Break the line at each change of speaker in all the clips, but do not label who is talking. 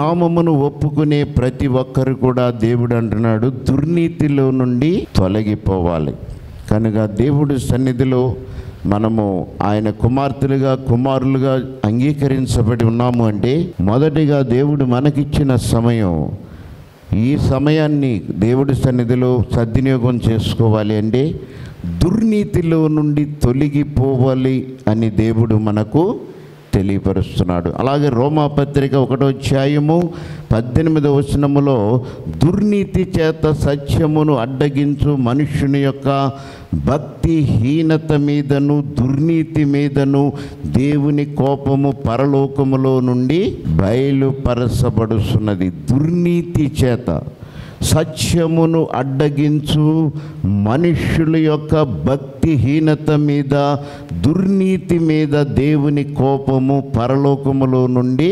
నామమును ఒప్పుకునే ప్రతి ఒక్కరు కూడా దేవుడు అంటున్నాడు దుర్నీతిలో నుండి తొలగిపోవాలి కనుక దేవుడి సన్నిధిలో మనము ఆయన కుమార్తెలుగా కుమారులుగా అంగీకరించబడి ఉన్నాము అంటే మొదటిగా దేవుడు మనకిచ్చిన సమయం ఈ సమయాన్ని దేవుడి సన్నిధిలో సద్వినియోగం చేసుకోవాలి అంటే దుర్నీతిలో నుండి తొలగిపోవాలి అని దేవుడు మనకు తెలియపరుస్తున్నాడు అలాగే రోమా పత్రిక ఒకటో అధ్యాయము పద్దెనిమిదవ వచనములో దుర్నీతి చేత సత్యమును అడ్డగించు మనుష్యుని యొక్క భక్తిహీనత మీదను దుర్నీతి మీదను దేవుని కోపము పరలోకములో నుండి బయలుపరచబడుతున్నది దుర్నీతి చేత సత్యమును అడ్డగించు మనుష్యుల యొక్క భక్తిహీనత మీద దుర్నీతి మీద దేవుని కోపము పరలోకములో నుండి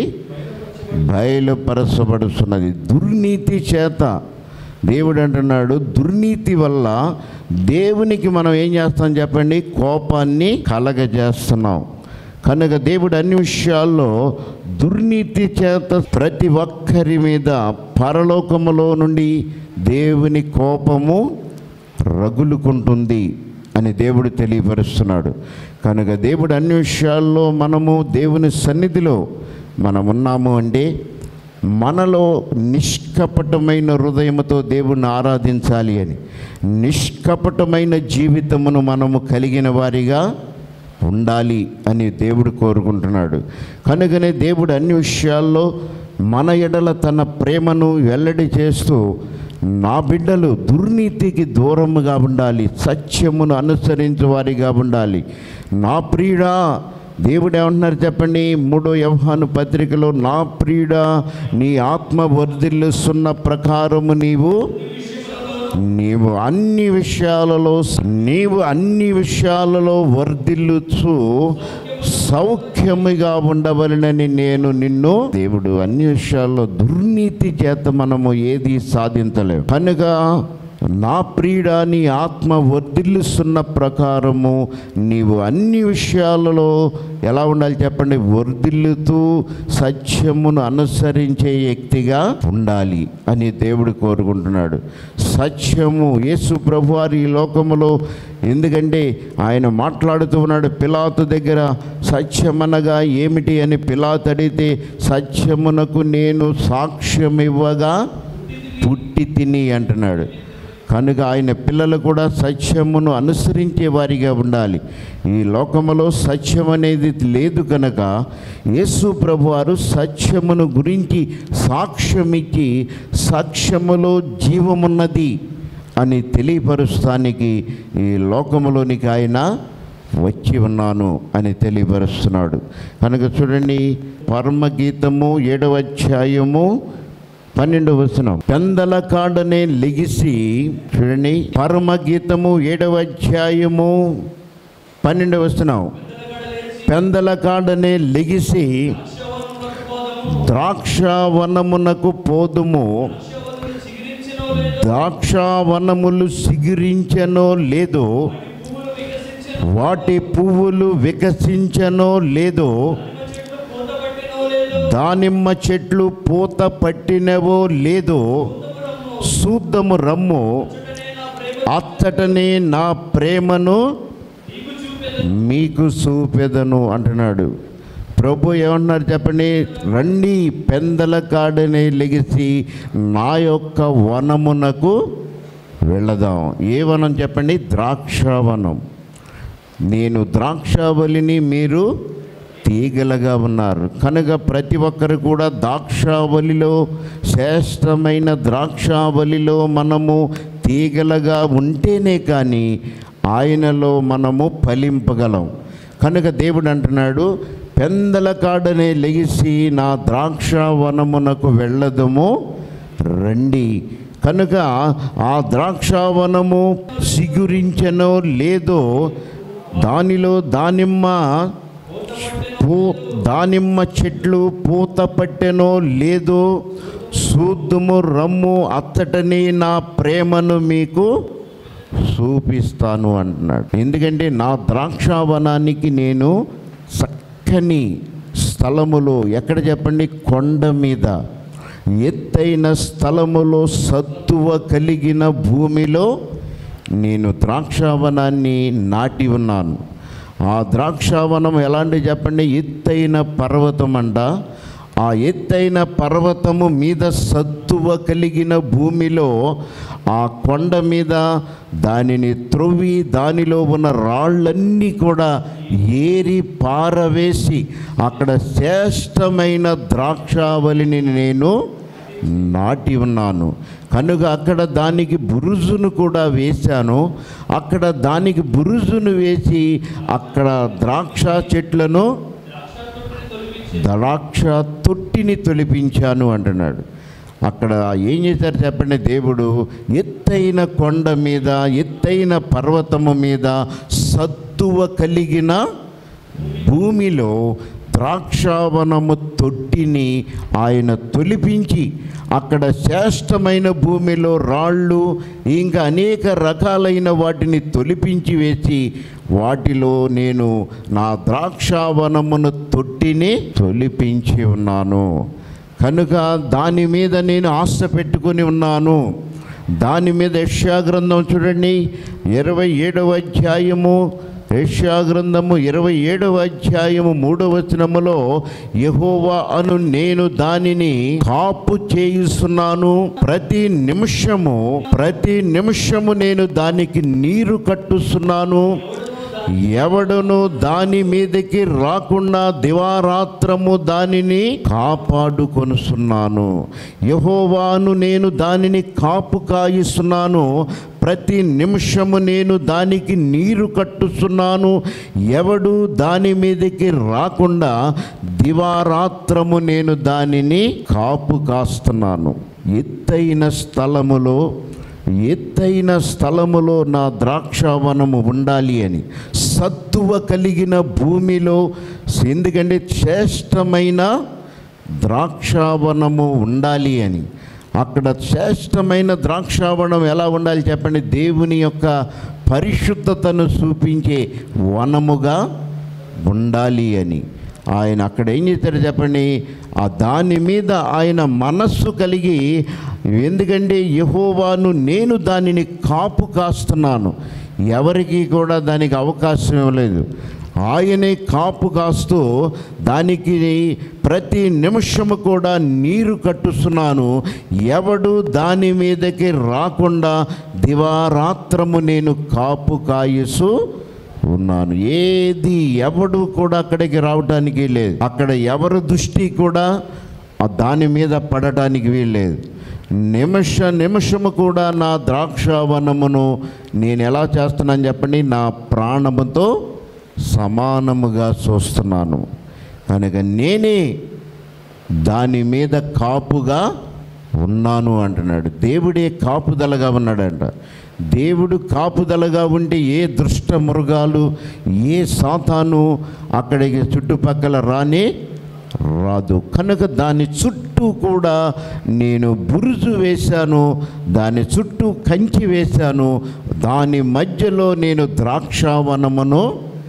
బయలుపరచబడుతున్నది దుర్నీతి చేత దేవుడు అంటున్నాడు దుర్నీతి వల్ల దేవునికి మనం ఏం చేస్తాం చెప్పండి కోపాన్ని కలగజేస్తున్నాం కనుక దేవుడు అన్ని విషయాల్లో దుర్నీతి చేత ప్రతి ఒక్కరి మీద పరలోకములో నుండి దేవుని కోపము రగులుకుంటుంది అని దేవుడు తెలియపరుస్తున్నాడు కనుక దేవుడు అన్ని విషయాల్లో మనము దేవుని సన్నిధిలో మనం ఉన్నాము అంటే మనలో నిష్కపటమైన హృదయముతో దేవుణ్ణి ఆరాధించాలి అని నిష్కపటమైన జీవితమును మనము కలిగిన వారిగా ఉండాలి అని దేవుడు కోరుకుంటున్నాడు కనుకనే దేవుడు అన్ని విషయాల్లో మన ఎడల తన ప్రేమను వెల్లడి చేస్తూ నా బిడ్డలు దుర్నీతికి దూరముగా ఉండాలి సత్యమును అనుసరించే వారిగా ఉండాలి నా ప్రియుడా దేవుడు ఏమంటున్నారు చెప్పండి మూడో వ్యవహాను పత్రికలో నా ప్రియుడా నీ ఆత్మ వర్ధిల్లుస్తున్న ప్రకారము నీవు నీవు అన్ని విషయాలలో నీవు అన్ని విషయాలలో వర్ధిల్లుచు సౌఖ్యముగా ఉండవలనని నేను నిన్ను దేవుడు అన్ని విషయాల్లో దుర్నీతి చేత మనము ఏది సాధించలేము కనుక నా ప్రియుడా నీ ఆత్మ వర్ధిల్లుస్తున్న ప్రకారము నీవు అన్ని విషయాలలో ఎలా ఉండాలి చెప్పండి వర్ధిల్లుతూ సత్యమును అనుసరించే వ్యక్తిగా ఉండాలి అని దేవుడు కోరుకుంటున్నాడు సత్యము యేసు ప్రభువారి ఈ లోకములో ఎందుకంటే ఆయన మాట్లాడుతూ ఉన్నాడు పిలాతు దగ్గర సత్యమనగా ఏమిటి అని పిలాతు అడిగితే సత్యమునకు నేను సాక్ష్యం ఇవ్వగా పుట్టి తిని అంటున్నాడు కనుక ఆయన పిల్లలు కూడా సత్యమును అనుసరించే వారిగా ఉండాలి ఈ లోకములో సత్యం అనేది లేదు కనుక యేసు ప్రభువారు సత్యమును గురించి సాక్ష్యమిచ్చి సాక్ష్యములో జీవమున్నది అని తెలియపరుస్తానికి ఈ లోకములోనికి ఆయన వచ్చి ఉన్నాను అని తెలియపరుస్తున్నాడు కనుక చూడండి పరమగీతము ఏడవ అధ్యాయము పన్నెండు వచనం పెందల కాడనే లెగిసి చూడండి పరమగీతము ఏడవ అధ్యాయము పన్నెండు వచనం పెందల కాడనే లెగిసి ద్రాక్షవనమునకు పోదుము ద్రాక్షవనములు సిగిరించనో లేదో వాటి పువ్వులు వికసించనో లేదో దానిమ్మ చెట్లు పూత పట్టినవో లేదో శూద్ధము రమ్ము అచ్చటనే నా ప్రేమను మీకు చూపెదను అంటున్నాడు ప్రభు ఏమన్నారు చెప్పండి రండి పెందల కాడనే లెగిసి నా యొక్క వనమునకు వెళదాం ఏ వనం చెప్పండి ద్రాక్షవనం నేను ద్రాక్షావళిని మీరు తీగలగా ఉన్నారు కనుక ప్రతి ఒక్కరు కూడా ద్రాక్షావళిలో శ్రేష్టమైన ద్రాక్షావళిలో మనము తీగలగా ఉంటేనే కానీ ఆయనలో మనము ఫలింపగలం కనుక దేవుడు అంటున్నాడు పెందల కాడనే లెగిసి నా ద్రాక్షావనమునకు వెళ్ళదము రండి కనుక ఆ ద్రాక్షావనము సిగురించనో లేదో దానిలో దానిమ్మ పూ దానిమ్మ చెట్లు పూత పట్టెనో లేదో శూద్ధము రమ్ము అత్తటని నా ప్రేమను మీకు చూపిస్తాను అంటున్నాడు ఎందుకంటే నా ద్రాక్షావనానికి నేను చక్కని స్థలములో ఎక్కడ చెప్పండి కొండ మీద ఎత్తైన స్థలములో సత్తువ కలిగిన భూమిలో నేను ద్రాక్షావనాన్ని నాటి ఉన్నాను ఆ ద్రాక్షావనం ఎలాంటి చెప్పండి ఎత్తైన పర్వతం అంట ఆ ఎత్తైన పర్వతము మీద సత్తువ కలిగిన భూమిలో ఆ కొండ మీద దానిని త్రొవ్వి దానిలో ఉన్న రాళ్ళన్నీ కూడా ఏరి పారవేసి అక్కడ శ్రేష్టమైన ద్రాక్షావళిని నేను నాటి ఉన్నాను కనుక అక్కడ దానికి బురుజును కూడా వేశాను అక్కడ దానికి బురుజును వేసి అక్కడ ద్రాక్ష చెట్లను ద్రాక్ష తొట్టిని తొలిపించాను అంటున్నాడు అక్కడ ఏం చేశారు చెప్పండి దేవుడు ఎత్తైన కొండ మీద ఎత్తైన పర్వతము మీద సత్తువ కలిగిన భూమిలో ద్రాక్షావనము తొట్టిని ఆయన తొలిపించి అక్కడ శ్రేష్టమైన భూమిలో రాళ్ళు ఇంకా అనేక రకాలైన వాటిని తొలిపించి వేసి వాటిలో నేను నా ద్రాక్షావనమును తొట్టిని తొలిపించి ఉన్నాను కనుక దాని మీద నేను ఆశ పెట్టుకొని ఉన్నాను దాని మీద యెషయా గ్రంథం చూడండి ఇరవై ఏడవ అధ్యాయము యెషయా గ్రంథము ఇరవై ఏడవ అధ్యాయము మూడవ వచనములో యెహోవా అను నేను దానిని కాపు చేయిస్తున్నాను ప్రతి నిమిషము ప్రతి నిమిషము నేను దానికి నీరు కట్టుస్తున్నాను ఎవడును దాని మీదకి రాకుండా దివారాత్రము దానిని కాపాడుకొనుస్తున్నాను యహోవాను నేను దానిని కాపు కాయిస్తున్నాను ప్రతి నిమిషము నేను దానికి నీరు కట్టుస్తున్నాను ఎవడు దాని మీదకి రాకుండా దివారాత్రము నేను దానిని కాపు కాస్తున్నాను ఎత్తైన స్థలములో ఎత్తైన స్థలములో నా ద్రాక్షావనము ఉండాలి అని సత్తువ కలిగిన భూమిలో ఎందుకంటే శ్రేష్టమైన ద్రాక్షావనము ఉండాలి అని అక్కడ శ్రేష్టమైన ద్రాక్షావనం ఎలా ఉండాలి చెప్పండి దేవుని యొక్క పరిశుద్ధతను చూపించే వనముగా ఉండాలి అని ఆయన అక్కడ ఏం చేశారు చెప్పండి ఆ దాని మీద ఆయన మనస్సు కలిగి ఎందుకంటే యహోవాను నేను దానిని కాపు కాస్తున్నాను ఎవరికి కూడా దానికి అవకాశం ఇవ్వలేదు ఆయనే కాపు కాస్తూ దానికి ప్రతి నిమిషము కూడా నీరు కట్టుస్తున్నాను ఎవడు దాని మీదకి రాకుండా దివారాత్రము నేను కాపు కాయుసు ఉన్నాను ఏది ఎవడు కూడా అక్కడికి రావడానికి లేదు అక్కడ ఎవరి దృష్టి కూడా ఆ దాని మీద పడటానికి వీల్లేదు నిమిష నిమిషము కూడా నా ద్రాక్షావనమును నేను ఎలా చేస్తున్నాను చెప్పండి నా ప్రాణముతో సమానముగా చూస్తున్నాను కనుక నేనే దాని మీద కాపుగా ఉన్నాను అంటున్నాడు దేవుడే కాపుదలగా ఉన్నాడంట దేవుడు కాపుదలగా ఉంటే ఏ దృష్ట మృగాలు ఏ సాతాను అక్కడికి చుట్టుపక్కల రాని రాదు కనుక దాని చుట్టూ కూడా నేను బురుజు వేశాను దాని చుట్టూ కంచి వేశాను దాని మధ్యలో నేను ద్రాక్షావనమును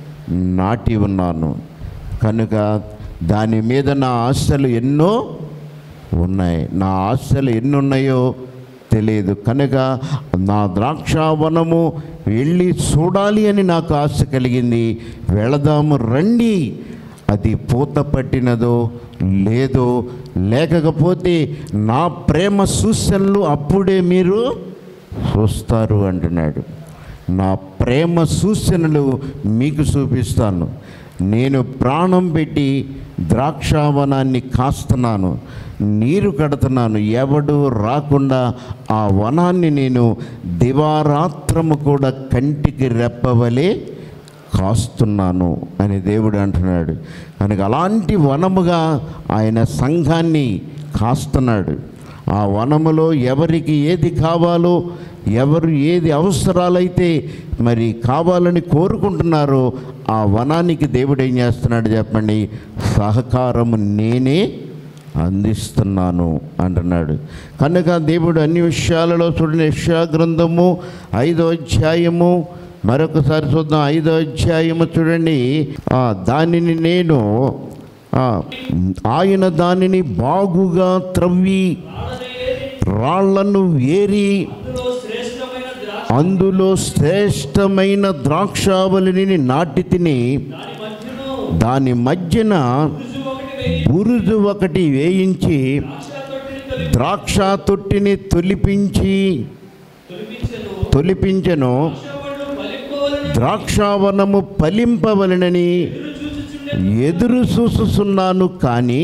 నాటి ఉన్నాను కనుక దాని మీద నా ఆశలు ఎన్నో ఉన్నాయి నా ఆశలు ఎన్ని ఉన్నాయో తెలియదు కనుక నా ద్రాక్షావనము వెళ్ళి చూడాలి అని నాకు ఆశ కలిగింది వెళదాము రండి అది పూత పట్టినదో లేదో లేకపోతే నా ప్రేమ సూచనలు అప్పుడే మీరు చూస్తారు అంటున్నాడు నా ప్రేమ సూచనలు మీకు చూపిస్తాను నేను ప్రాణం పెట్టి ద్రాక్షావనాన్ని కాస్తున్నాను నీరు కడుతున్నాను ఎవడు రాకుండా ఆ వనాన్ని నేను దివారాత్రము కూడా కంటికి రెప్పవలే కాస్తున్నాను అని దేవుడు అంటున్నాడు కనుక అలాంటి వనముగా ఆయన సంఘాన్ని కాస్తున్నాడు ఆ వనములో ఎవరికి ఏది కావాలో ఎవరు ఏది అవసరాలైతే మరి కావాలని కోరుకుంటున్నారో ఆ వనానికి దేవుడు ఏం చేస్తున్నాడు చెప్పండి సహకారము నేనే అందిస్తున్నాను అంటున్నాడు కనుక దేవుడు అన్ని విషయాలలో చూడండి యెషయా గ్రంథము ఐదో అధ్యాయము మరొకసారి చూద్దాం ఐదో అధ్యాయము చూడండి ఆ, దానిని నేను ఆ, ఆయన దానిని బాగుగా త్రవ్వి రాళ్లను వేరి అందులో శ్రేష్టమైన ద్రాక్షావళిని నాటి తిని దాని మధ్యన బురుజు ఒకటి వేయించి ద్రాక్ష తొట్టిని తొలిపించి తొలిపించెను ద్రాక్షావనము ఫలింపవలనని ఎదురు చూసుచున్నాను కానీ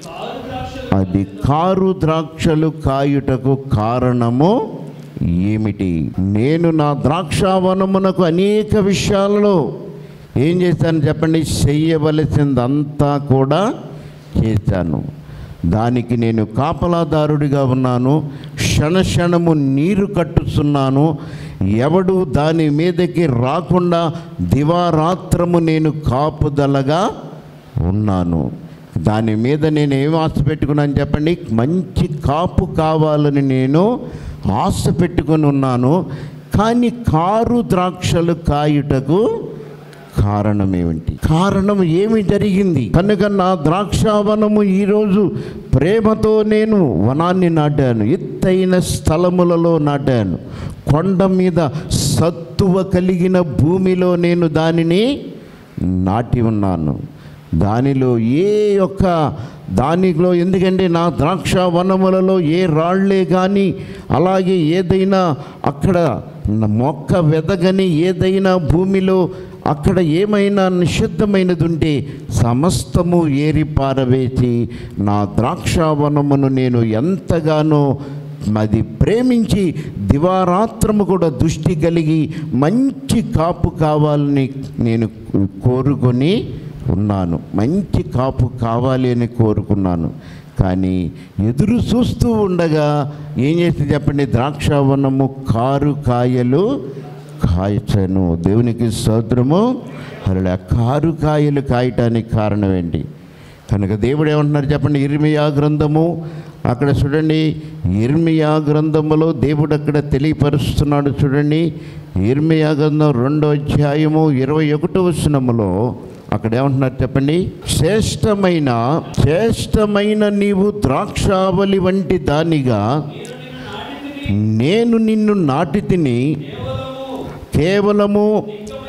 అది కారు ద్రాక్షలు కాయుటకు కారణము ఏమిటి నేను నా ద్రాక్షావనమునకు అనేక విషయాలలో ఏం చేశాను చెప్పండి చెయ్యవలసిందంతా కూడా చేశాను దానికి నేను కాపలాదారుడిగా ఉన్నాను క్షణక్షణము నీరు కట్టుతున్నాను ఎవడు దాని మీదకి రాకుండా దివారాత్రము నేను కాపుదలగా ఉన్నాను దాని మీద నేను ఏం ఆశ పెట్టుకున్నాను చెప్పండి మంచి కాపు కావాలని నేను ఆశ పెట్టుకొని ఉన్నాను కానీ కారు ద్రాక్షలు కాయుటకు కారణం ఏమిటి కారణం ఏమి జరిగింది కనుక నా ద్రాక్షావనము ఈరోజు ప్రేమతో నేను వనాన్ని నాటాను ఎత్తైన స్థలములలో నాటాను కొండ మీద సత్తువ కలిగిన భూమిలో నేను దానిని నాటి ఉన్నాను దానిలో ఏ యొక్క దానిలో ఎందుకంటే నా ద్రాక్ష వనములలో ఏ రాళ్లే కానీ అలాగే ఏదైనా అక్కడ మొక్క వెదగని ఏదైనా భూమిలో అక్కడ ఏమైనా నిషిద్ధమైనది ఉంటే సమస్తము ఏరి పారవేసి నా ద్రాక్షావనమును నేను ఎంతగానో అది ప్రేమించి దివారాత్రము కూడా దృష్టి కలిగి మంచి కాపు కావాలని నేను కోరుకొని ఉన్నాను మంచి కాపు కావాలి అని కోరుకున్నాను కానీ ఎదురు చూస్తూ ఉండగా ఏం చేసి చెప్పండి ద్రాక్షావనము కారు కాయలు కాయచను దేవునికి స్తోత్రము అలా కారు కాయలు కాయటానికి కారణం ఏంటి కనుక దేవుడు ఏమంటున్నారు చెప్పండి ఇర్మియా గ్రంథము అక్కడ చూడండి ఇర్మియా గ్రంథములో దేవుడు అక్కడ తెలియపరుస్తున్నాడు చూడండి ఇర్మియా గ్రంథం రెండో అధ్యాయము ఇరవై ఒకటో వచనములో అక్కడ ఏమంటున్నారు చెప్పండి శ్రేష్టమైన శ్రేష్టమైన నీవు ద్రాక్షావళి వంటి దానిగా నేను నిన్ను నాటి తిని కేవలము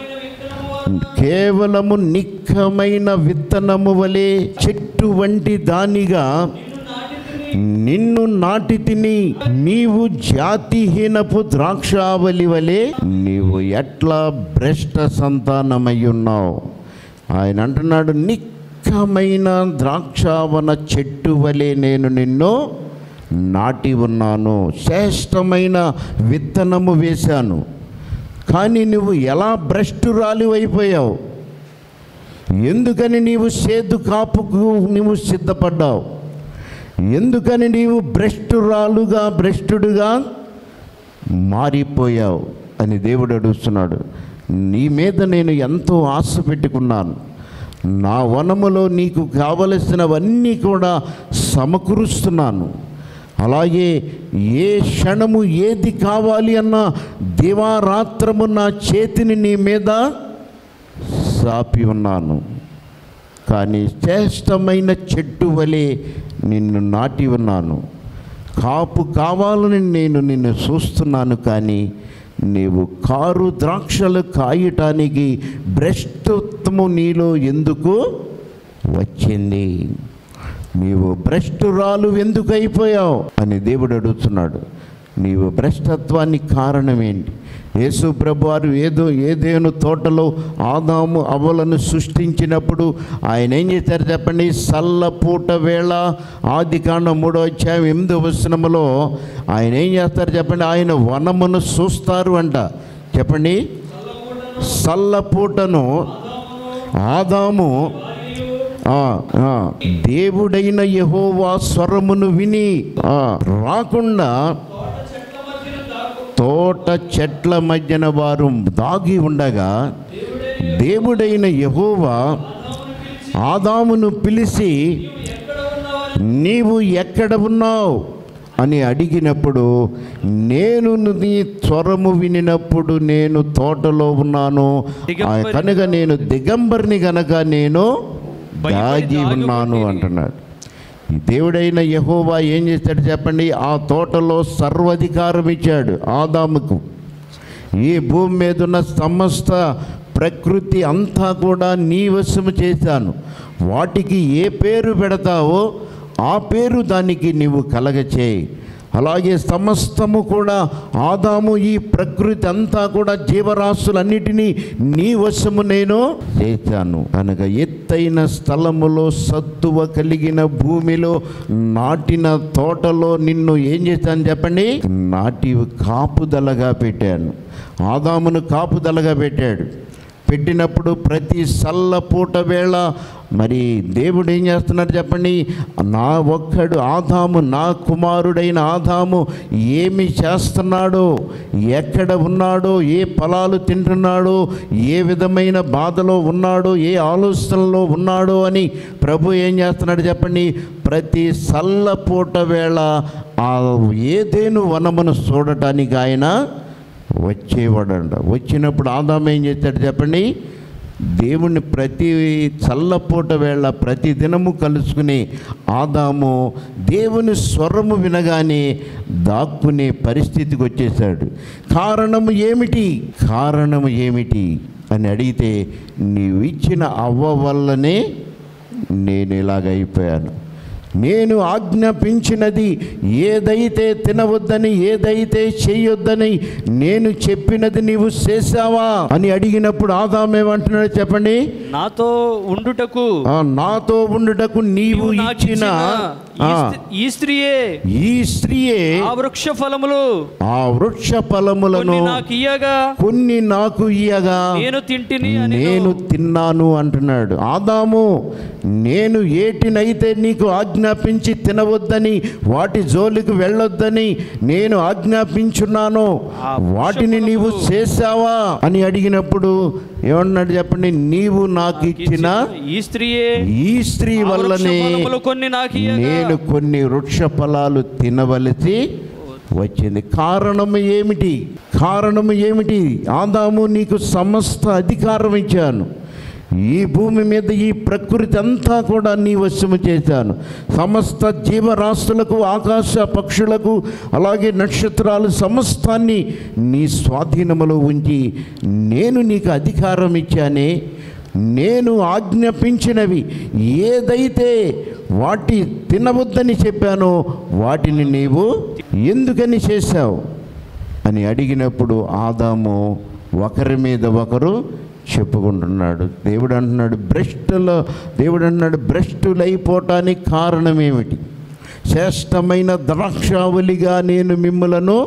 కేవలము నిక్కమైన విత్తనము వలె చెట్టు వంటి దానిగా నిన్ను నాటి తిని నీవు జాతిహీనపు ద్రాక్షావళి వలె నీవు ఎట్లా భ్రష్ట సంతానమై ఉన్నావు ఆయన అంటున్నాడు నిక్కమైన ద్రాక్షావన చెట్టు వలె నేను నిన్ను నాటి ఉన్నాను శ్రేష్టమైన విత్తనము వేశాను కానీ నువ్వు ఎలా భ్రష్టురాలు అయిపోయావు ఎందుకని నీవు సేదు కాపుకు నువ్వు సిద్ధపడ్డావు ఎందుకని నీవు భ్రష్టురాలుగా భ్రష్టుడుగా మారిపోయావు అని దేవుడు అడుగుతున్నాడు నీ మీద నేను ఎంతో ఆశ పెట్టుకున్నాను నా వనములో నీకు కావలసినవన్నీ కూడా సమకూరుస్తున్నాను అలాగే ఏ క్షణము ఏది కావాలి అన్నా దివారాత్రము నా చేతిని నీ మీద సాపి ఉన్నాను కానీ శ్రేష్టమైన చెట్టు వలె నిన్ను నాటి ఉన్నాను కాపు కావాలని నేను నిన్ను చూస్తున్నాను కానీ నీవు కారు ద్రాక్షలు కాయటానికి భ్రష్టత్వము నీలో ఎందుకు వచ్చింది నీవు భ్రష్టురాలు ఎందుకు అయిపోయావు అని దేవుడు అడుగుతున్నాడు నీవు భ్రష్టత్వానికి కారణం ఏంటి యేసు ప్రభువారు ఏదో ఏదేను తోటలో ఆదాము అవలను సృష్టించినప్పుడు ఆయన ఏం చేశారు చెప్పండి సల్లపూట వేళ ఆది కాండం మూడో అధ్యాయం ఎనిమిదో వచనములో ఆయన ఏం చేస్తారు చెప్పండి ఆయన వనమును చూస్తారు అంట చెప్పండి సల్లపూటను ఆదాము ఆ, ఆ, దేవుడైన యహోవా స్వరమును విని ఆ, రాకుండా తోట చెట్ల మధ్యన వారు దాగి ఉండగా దేవుడైన యహోవా ఆదామును పిలిచి నీవు ఎక్కడ ఉన్నావు అని అడిగినప్పుడు నేను నీ స్వరము వినినప్పుడు నేను తోటలో ఉన్నాను ఆ కనుక నేను దిగంబర్ని గనక నేను
భయపడి
దాగి
దాగి
ఉన్నాను
ఉండిరి.
అంటున్నాడు ఈ దేవుడైన యహోవా ఏం చేస్తాడు చెప్పండి ఆ తోటలో సర్వాధికారం ఇచ్చాడు ఆదాముకు ఈ భూమి మీద ఉన్న సమస్త ప్రకృతి అంతా కూడా నీ వశము చేశాను వాటికి ఏ పేరు పెడతావో ఆ పేరు దానికి నీవు కలగచేయి అలాగే సమస్తము కూడా ఆదాము ఈ ప్రకృతి అంతా కూడా జీవరాశులన్నిటినీ నీ వశము నేను చేశాను కనుక ఎత్తైన స్థలములో సత్తువ కలిగిన భూమిలో నాటిన తోటలో నిన్ను ఏం చేశాను చెప్పండి నాటి కాపుదలగా పెట్టాను ఆదామును కాపుదలగా పెట్టాడు పెట్టినప్పుడు ప్రతి సల్లపూట వేళ మరి దేవుడు ఏం చేస్తున్నాడు చెప్పండి నా ఒక్కడు ఆదాము నా కుమారుడైన ఆదాము ఏమి చేస్తున్నాడో ఎక్కడ ఉన్నాడో ఏ ఫలాలు తింటున్నాడో ఏ విధమైన బాధలో ఉన్నాడో ఏ ఆలోచనలో ఉన్నాడో అని ప్రభు ఏం చేస్తున్నాడు చెప్పండి ప్రతి సల్లపూట వేళ ఆ ఏదేను వనమును చూడటానికి ఆయన వచ్చేవాడంట వచ్చినప్పుడు ఆదాం ఏం చేస్తాడు చెప్పండి దేవుణ్ణి ప్రతి చల్లపూట వేళ ప్రతి దినము కలుసుకుని ఆదాము దేవుని స్వరము వినగానే దాక్కునే పరిస్థితికి వచ్చేసాడు కారణము ఏమిటి కారణము ఏమిటి అని అడిగితే నీవు ఇచ్చిన అవ్వ వల్లనే నేను ఇలాగ అయిపోయాను నేను ఆజ్ఞాపించినది ఏదైతే తినవద్దని ఏదైతే చేయొద్దని నేను చెప్పినది నీవు చేసావా అని అడిగినప్పుడు ఆదామేమంటున్నాడు చెప్పండి
నాతో ఉండుటకు
ఆ, నాతో ఉండుటకు నీవు
నీవు నాకు
ఇచ్చిన
ఇచ్చిన
ఆ,
ఈ స్త్రీ- ఈ స్త్రీయే
ఈ స్త్రీయే
ఆ వృక్ష ఫలములు
ఆ వృక్ష
కొన్ని
ఫలములను
నాకు ఇయ్యగా
కొన్ని నాకు ఇయ్యగా
నేను తింటిని అని
నేను తిన్నాను అంటున్నాడు ఆదాము నేను ఏటినైతే నీకు ఆజ్ఞాపించి తినవద్దని వాటి జోలికి వెళ్ళొద్దని నేను ఆజ్ఞాపించున్నాను
ఆ
వాటిని నీవు చేసావా అని అడిగినప్పుడు ఏమన్నాడు చెప్పండి నీవు నాకు ఇచ్చిన
ఈ స్త్రీయే
ఈ స్త్రీ
ఆ వృక్ష
వల్లనే
ఫలములు కొన్ని నాకు ఇయ్యగా
నేను కొన్ని వృక్ష ఫలాలు తినవలసి వచ్చింది కారణము ఏమిటి కారణము ఏమిటి ఆదాము నీకు సమస్త అధికారం ఇచ్చాను ఈ భూమి మీద ఈ ప్రకృతి అంతా కూడా నీ వశము చేశాను సమస్త జీవరాశులకు ఆకాశ పక్షులకు అలాగే నక్షత్రాలు సమస్తాన్ని నీ స్వాధీనములో ఉంచి నేను నీకు అధికారం ఇచ్చానే నేను ఆజ్ఞాపించినవి ఏదైతే వాటి తినవద్దని చెప్పానో వాటిని నీవు ఎందుకని చేశావు అని అడిగినప్పుడు ఆదాము ఒకరి మీద ఒకరు చెప్పుకుంటున్నాడు దేవుడు అంటున్నాడు భ్రష్టుల దేవుడు అంటున్నాడు భ్రష్టులైపోవటానికి కారణం ఏమిటి శ్రేష్టమైన ద్రాక్షావళిగా నేను మిమ్మలను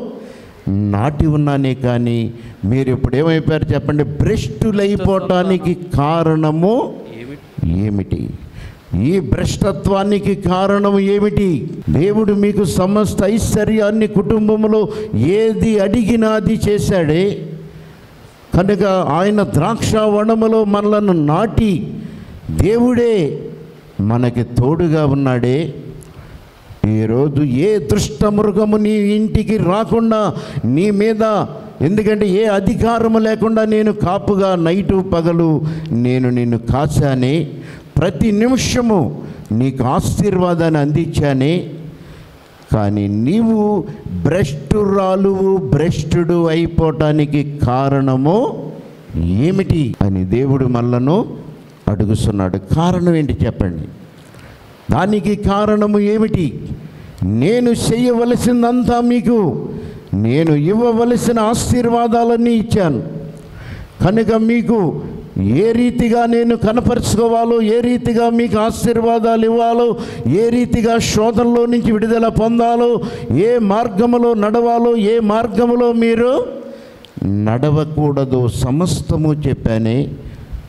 నాటి ఉన్నానే కానీ మీరు ఇప్పుడు ఏమైపోయారు చెప్పండి భ్రష్టులైపోవటానికి కారణము ఏమిటి ఈ భ్రష్టత్వానికి కారణం ఏమిటి దేవుడు మీకు సమస్త ఐశ్వర్యాన్ని కుటుంబంలో ఏది అడిగినా అది చేశాడే కనుక ఆయన ద్రాక్ష వనములో మనలను నాటి దేవుడే మనకి తోడుగా ఉన్నాడే ఈరోజు ఏ దుష్ట మృగము నీ ఇంటికి రాకుండా నీ మీద ఎందుకంటే ఏ అధికారము లేకుండా నేను కాపుగా నైటు పగలు నేను నిన్ను కాచానే ప్రతి నిమిషము నీకు ఆశీర్వాదాన్ని అందించానే కానీ నీవు భ్రష్టురాలువు భ్రష్టుడు అయిపోవటానికి కారణము ఏమిటి అని దేవుడు మళ్ళను అడుగుతున్నాడు కారణం ఏంటి చెప్పండి దానికి కారణము ఏమిటి నేను చేయవలసిందంతా మీకు నేను ఇవ్వవలసిన ఆశీర్వాదాలన్నీ ఇచ్చాను కనుక మీకు ఏ రీతిగా నేను కనపరుచుకోవాలో ఏ రీతిగా మీకు ఆశీర్వాదాలు ఇవ్వాలో ఏ రీతిగా శోధనలో నుంచి విడుదల పొందాలో ఏ మార్గములో నడవాలో ఏ మార్గములో మీరు నడవకూడదు సమస్తము చెప్పానే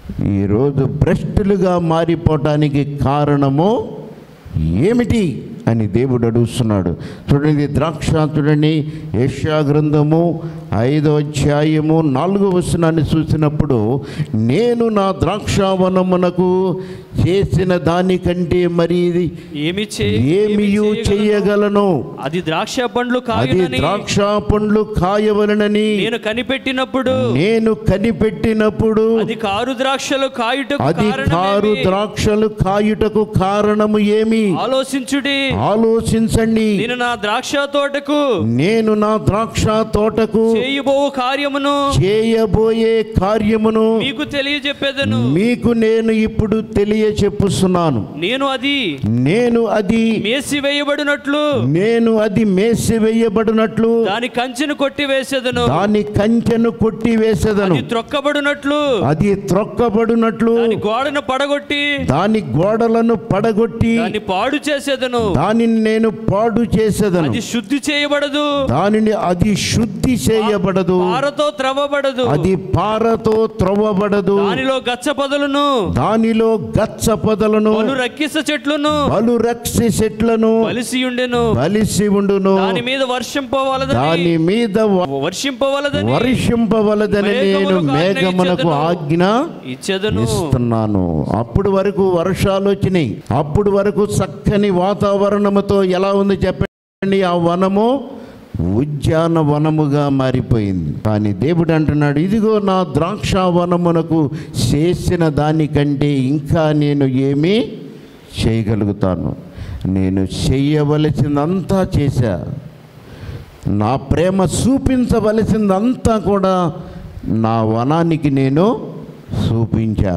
ఈరోజు భ్రష్టులుగా మారిపోవటానికి కారణము ఏమిటి అని దేవుడు అడుగుతున్నాడు చూడండి ద్రాక్ష చూడండి యెషయా గ్రంథము ఐదో అధ్యాయము నాలుగో వచనాన్ని చూసినప్పుడు నేను నా ద్రాక్షావనమునకు చేసిన దానికంటే మరి ఇది
ఏమి చే
ఏమియు
ఏమి చేయగలను?
చెయ్యగలను
అది ద్రాక్ష పండ్లు
అది
కాయనని
ద్రాక్ష పండ్లు కాయవలనని
నేను కనిపెట్టినప్పుడు
నేను కనిపెట్టినప్పుడు
అది కారు ద్రాక్షలు కాయుటకు
అది కారు
కారణమేమి?
ద్రాక్షలు కాయుటకు కారణము ఏమి
ఆలోచించుడి
ఆలోచించండి
నేను నా ద్రాక్ష తోటకు
నేను నా ద్రాక్ష తోటకు
చేయబోవు కార్యమును
చేయబోయే కార్యమును
మీకు తెలియజెప్పేదను
మీకు నేను ఇప్పుడు తెలియచెప్పుస్తున్నాను
నేను అది
నేను అది
మేసి వేయబడినట్లు
నేను అది మేసి వేయబడినట్లు
దాని కంచెను కొట్టి వేసేదను
దాని కంచెను కొట్టివేసేదను
అది త్రొక్కబడినట్లు
అది త్రొక్కబడినట్లు
దాని గోడను పడగొట్టి
దాని గోడలను పడగొట్టి
దాన్ని పాడు చేసేదను
దానిని నేను పాడు చేసేదను
అది శుద్ధి చేయబడదు
దానిని అది శుద్ధి చేయబడదు
పారతో త్రవ్వబడదు
అది పారతో త్రవ్వబడదు
దానిలో గచ్చ పొదలను
దానిలో గచ్చ పొదలను
పలు రక్కిస చెట్లను
బలు రక్షి చెట్లను
వలిసి ఉండెను
బలిసి ఉండును
దాని మీద వర్షింపవలదని
దాని మీద వ-
వర్షింపవలదని
వర్షింపవలదని నేను మేఘమునకు ఆజ్ఞ
ఇచ్చేదను
ఇస్తున్నాను అప్పుడు వరకు వర్షాలు వచ్చినాయి అప్పుడు వరకు చక్కని వాతావరణముతో ఎలా ఉంది చెప్పండి ఆ వనము ఉద్యాన వనముగా మారిపోయింది కానీ దేవుడు అంటున్నాడు ఇదిగో నా ద్రాక్ష వనమునకు చేసిన దానికంటే ఇంకా నేను ఏమీ చేయగలుగుతాను నేను చేయవలసిందంతా చేశా నా ప్రేమ చూపించవలసిందంతా కూడా నా వనానికి నేను చూపించా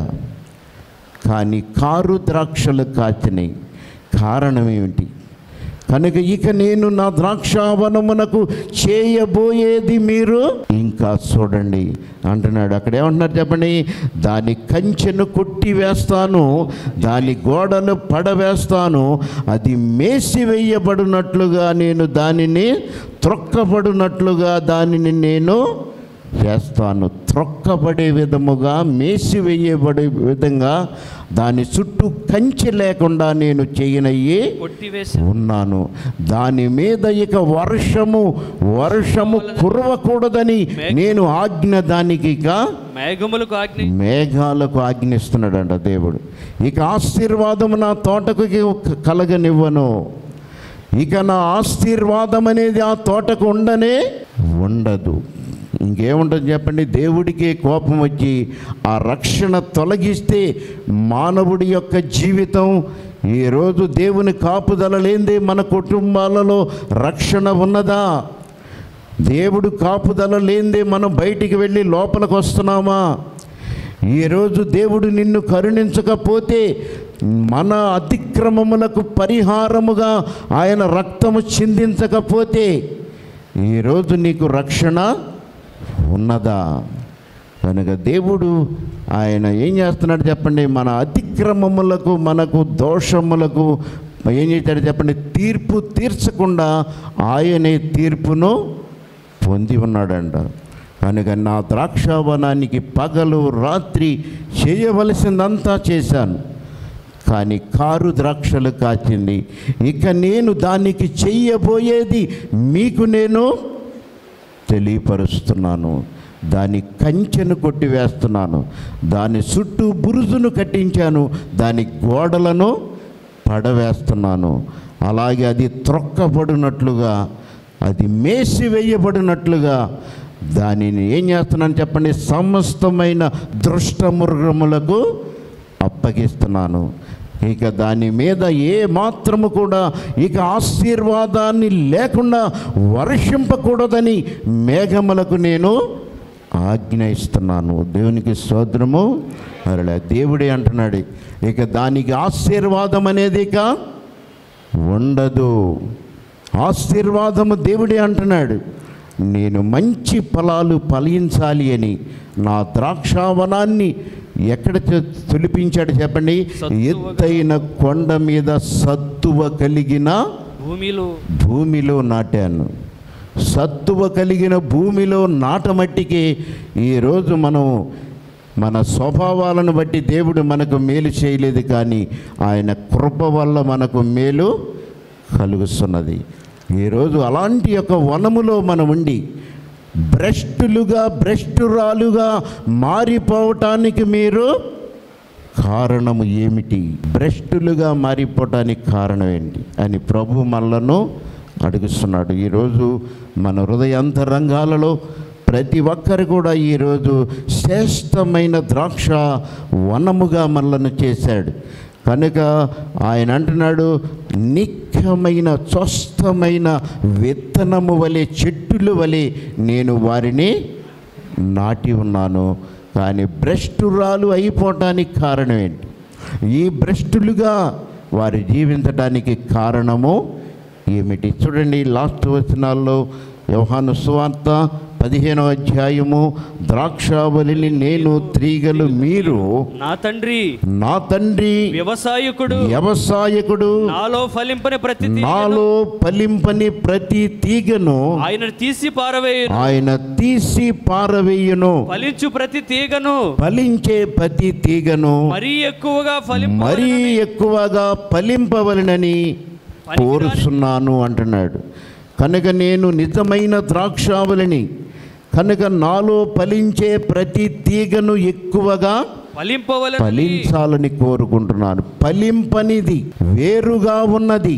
కానీ కారు ద్రాక్షలు కాచినాయి కారణం ఏమిటి కనుక ఇక నేను నా ద్రాక్షావనమునకు చేయబోయేది మీరు ఇంకా చూడండి అంటున్నాడు అక్కడ ఏమంటున్నారు చెప్పండి దాని కంచెను కొట్టి వేస్తాను దాని గోడలు పడవేస్తాను అది మేసి వేయబడినట్లుగా నేను దానిని త్రొక్కబడినట్లుగా దానిని నేను చేస్తాను త్రొక్కబడే విధముగా మేసి వేయబడే విధంగా దాని చుట్టూ కంచె లేకుండా నేను చేయనయ్యి
కొట్టివేసి
ఉన్నాను దాని మీద ఇక వర్షము వర్షము కురవకూడదని నేను ఆజ్ఞ దానికి ఇక
మేఘములకు ఆజ్ఞ
మేఘాలకు ఆజ్ఞిస్తున్నాడంట దేవుడు ఇక ఆశీర్వాదము నా తోటకు కలగనివ్వను ఇక నా ఆశీర్వాదం అనేది ఆ తోటకు ఉండనే ఉండదు ఇంకేముంటుంది చెప్పండి దేవుడికి కోపం వచ్చి ఆ రక్షణ తొలగిస్తే మానవుడి యొక్క జీవితం ఈరోజు దేవుని కాపుదల లేనిదే మన కుటుంబాలలో రక్షణ ఉన్నదా దేవుడు కాపుదల లేనిదే మనం బయటికి వెళ్ళి లోపలికి వస్తున్నామా ఈరోజు దేవుడు నిన్ను కరుణించకపోతే మన అతిక్రమములకు పరిహారముగా ఆయన రక్తము చిందించకపోతే ఈరోజు నీకు రక్షణ ఉన్నదా కనుక దేవుడు ఆయన ఏం చేస్తున్నాడు చెప్పండి మన అతిక్రమములకు మనకు దోషములకు ఏం చేశాడు చెప్పండి తీర్పు తీర్చకుండా ఆయనే తీర్పును పొంది ఉన్నాడంట కనుక నా ద్రాక్షావనానికి పగలు రాత్రి చేయవలసిందంతా చేశాను కానీ కారు ద్రాక్షలు కాచింది ఇక నేను దానికి చెయ్యబోయేది మీకు నేను తెలియపరుస్తున్నాను దాని కంచెను కొట్టివేస్తున్నాను దాని చుట్టూ బురుజును కట్టించాను దాని గోడలను పడవేస్తున్నాను అలాగే అది త్రొక్కబడినట్లుగా అది మేసి వేయబడినట్లుగా దానిని ఏం చేస్తున్నాను చెప్పండి సమస్తమైన దృష్ట మృగములకు అప్పగిస్తున్నాను ఇక దాని మీద ఏ మాత్రము కూడా ఇక ఆశీర్వాదాన్ని లేకుండా వర్షింపకూడదని మేఘములకు నేను ఆజ్ఞ ఇస్తున్నాను దేవునికి స్తోత్రము అలా దేవుడే అంటున్నాడు ఇక దానికి ఆశీర్వాదం అనేది ఇక ఉండదు ఆశీర్వాదము దేవుడే అంటున్నాడు నేను మంచి ఫలాలు ఫలించాలి అని నా ద్రాక్షావనాన్ని ఎక్కడ చె- తొలిపించాడు చెప్పండి
సత్తువగా.
ఎత్తైన కొండ మీద సత్తువ కలిగిన
భూమిలో
భూమిలో నాటాను సత్తువ కలిగిన భూమిలో నాటమట్టికి ఈరోజు మనం మన స్వభావాలను బట్టి దేవుడు మనకు మేలు చేయలేదు కానీ ఆయన కృప వల్ల మనకు మేలు కలుగుతున్నది ఈరోజు అలాంటి యొక్క వనములో మనం ఉండి భ్రష్టులుగా భ్రష్టురాలుగా మారిపోవటానికి మీరు కారణము ఏమిటి భ్రష్టులుగా మారిపోవటానికి కారణం ఏంటి అని ప్రభు మనలను అడుగుతున్నాడు ఈరోజు మన హృదయాంతరంగాలలో ప్రతి ఒక్కరు కూడా ఈరోజు శ్రేష్టమైన ద్రాక్ష వనముగా మనలను చేశాడు కనుక ఆయన అంటున్నాడు నిఖ్యమైన స్వస్థమైన విత్తనము వలె చెట్టుల వలె నేను వారిని నాటి ఉన్నాను కానీ భ్రష్టురాలు అయిపోవటానికి కారణం ఏంటి ఈ భ్రష్టులుగా వారు జీవించడానికి కారణము ఏమిటి చూడండి లాస్ట్ వచనాల్లో యోహాను సువార్త పదిహేనవ అధ్యాయము ద్రాక్షావళిని నేను త్రీగలు మీరు
నా తండ్రి
నా తండ్రి
వ్యవసాయకుడు
వ్యవసాయకుడు
నాలో ఫలింపని ప్రతి తీగను
నాలో పలింపని ప్రతి తీగను
ఆయన తీసి పారవేయును
ఆయన తీసి పారవేయును
ఫలించు ప్రతి తీగను
ఫలించే ప్రతి తీగను
మరీ ఎక్కువగా ఫలింప
మరీ ఎక్కువగా ఫలింపవలనని కోరుస్తున్నాను అంటున్నాడు కనుక నేను నిజమైన ద్రాక్షావళిని కనుక నాలో ఫలించే ప్రతి తీగను ఎక్కువగా
ఫలింపవలని
ఫలించాలని కోరుకుంటున్నాను ఫలింపనిది వేరుగా ఉన్నది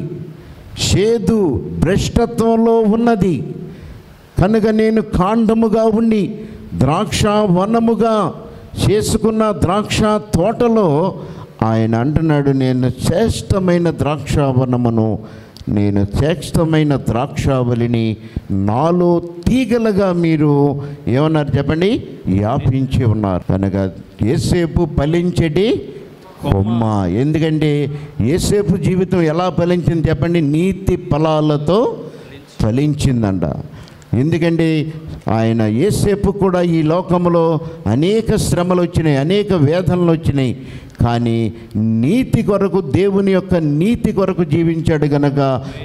చేదు భ్రష్టత్వంలో ఉన్నది కనుక నేను కాండముగా ఉండి ద్రాక్ష వనముగా చేసుకున్న ద్రాక్ష తోటలో ఆయన అంటున్నాడు నేను శ్రేష్టమైన ద్రాక్ష వనమును నేను శ్రేష్టమైన ద్రాక్షావళిని నాలో తీగలుగా మీరు ఏమన్నారు చెప్పండి వ్యాపించి ఉన్నారు కనుక ఏసేపు ఫలించేటి కొమ్మ ఎందుకంటే ఏసేపు జీవితం ఎలా ఫలించింది చెప్పండి నీతి ఫలాలతో ఫలించిందంట ఎందుకంటే ఆయన ఏసేపు కూడా ఈ లోకంలో అనేక శ్రమలు వచ్చినాయి అనేక వేదనలు వచ్చినాయి కానీ నీతి కొరకు దేవుని యొక్క నీతి కొరకు జీవించాడు గనక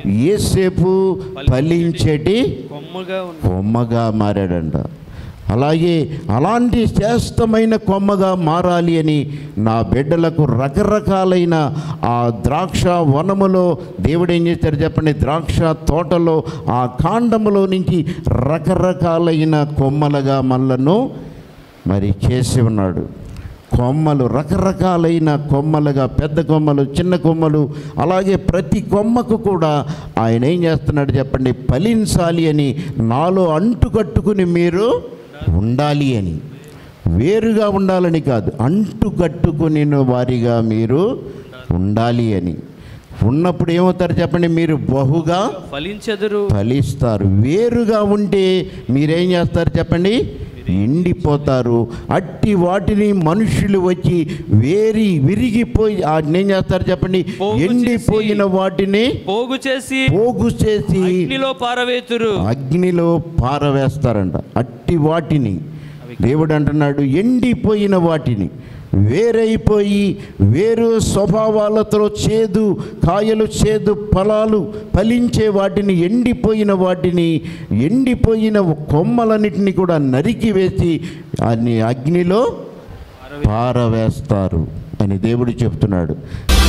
ఏసేపు ఫలించేటి
కొమ్మగా ఉంది
కొమ్మగా మారాడంట అలాగే అలాంటి శ్రేష్టమైన కొమ్మగా మారాలి అని నా బిడ్డలకు రకరకాలైన ఆ ద్రాక్ష వనములో దేవుడు ఏం చేశాడు చెప్పండి ద్రాక్ష తోటలో ఆ కాండములో నుంచి రకరకాలైన కొమ్మలుగా మనలను మరి చేసి ఉన్నాడు కొమ్మలు రకరకాలైన కొమ్మలుగా పెద్ద కొమ్మలు చిన్న కొమ్మలు అలాగే ప్రతి కొమ్మకు కూడా ఆయన ఏం చేస్తున్నాడు చెప్పండి ఫలించాలి అని నాలో అంటుకట్టుకుని మీరు ఉండాలి అని వేరుగా ఉండాలని కాదు అంటుకట్టుకుని వారిగా మీరు ఉండాలి అని ఉన్నప్పుడు ఏమవుతారు చెప్పండి మీరు బహుగా
ఫలించెదరు
ఫలిస్తారు వేరుగా ఉంటే మీరేం చేస్తారు చెప్పండి ఎండిపోతారు అట్టి వాటిని మనుషులు వచ్చి వేరి విరిగిపోయి వాటిని ఏం చేస్తారు చెప్పండి
పోగు చేసి-
ఎండిపోయిన వాటిని
పోగు చేసి
పోగు చేసి
అగ్నిలో పారవేతురు
అగ్నిలో పారవేస్తారంట అట్టి వాటిని దేవుడు అంటున్నాడు ఎండిపోయిన వాటిని వేరైపోయి వేరు స్వభావాలతో చేదు కాయలు చేదు ఫలాలు ఫలించే వాటిని ఎండిపోయిన వాటిని ఎండిపోయిన కొమ్మలన్నిటిని కూడా నరికి వేసి అన్ని అగ్నిలో పారవేస్తారు అని దేవుడు చెప్తున్నాడు